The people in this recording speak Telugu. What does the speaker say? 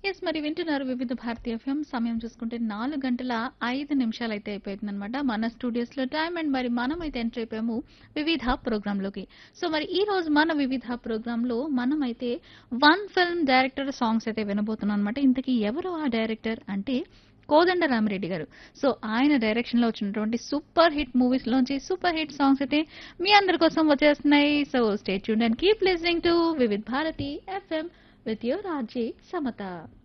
ఎస్ మరి వింటున్నారు వివిధ భారతీయ ఎఫ్ఎం సమయం చూసుకుంటే నాలుగు గంటల ఐదు నిమిషాలు అయితే అయిపోయింది అనమాట మన స్టూడియోస్ లో టైం అండ్ మరి మనం అయితే ఎంటర్ అయిపోయాము వివిధ ప్రోగ్రామ్ లోకి సో మరి ఈ రోజు మన వివిధ ప్రోగ్రామ్ లో మనం అయితే వన్ ఫిల్మ్ డైరెక్టర్ సాంగ్స్ అయితే వినబోతున్నాం అనమాట ఇంతకీ ఎవరు ఆ డైరెక్టర్ అంటే కోదండ రామిరెడ్డి గారు సో ఆయన డైరెక్షన్ లో వచ్చినటువంటి సూపర్ హిట్ మూవీస్ లోంచి సూపర్ హిట్ సాంగ్స్ అయితే మీ అందరి కోసం వచ్చేస్తున్నాయి సో స్టేట్ చూడండి keep listening to Vividh Bharati FM with your RJ Samata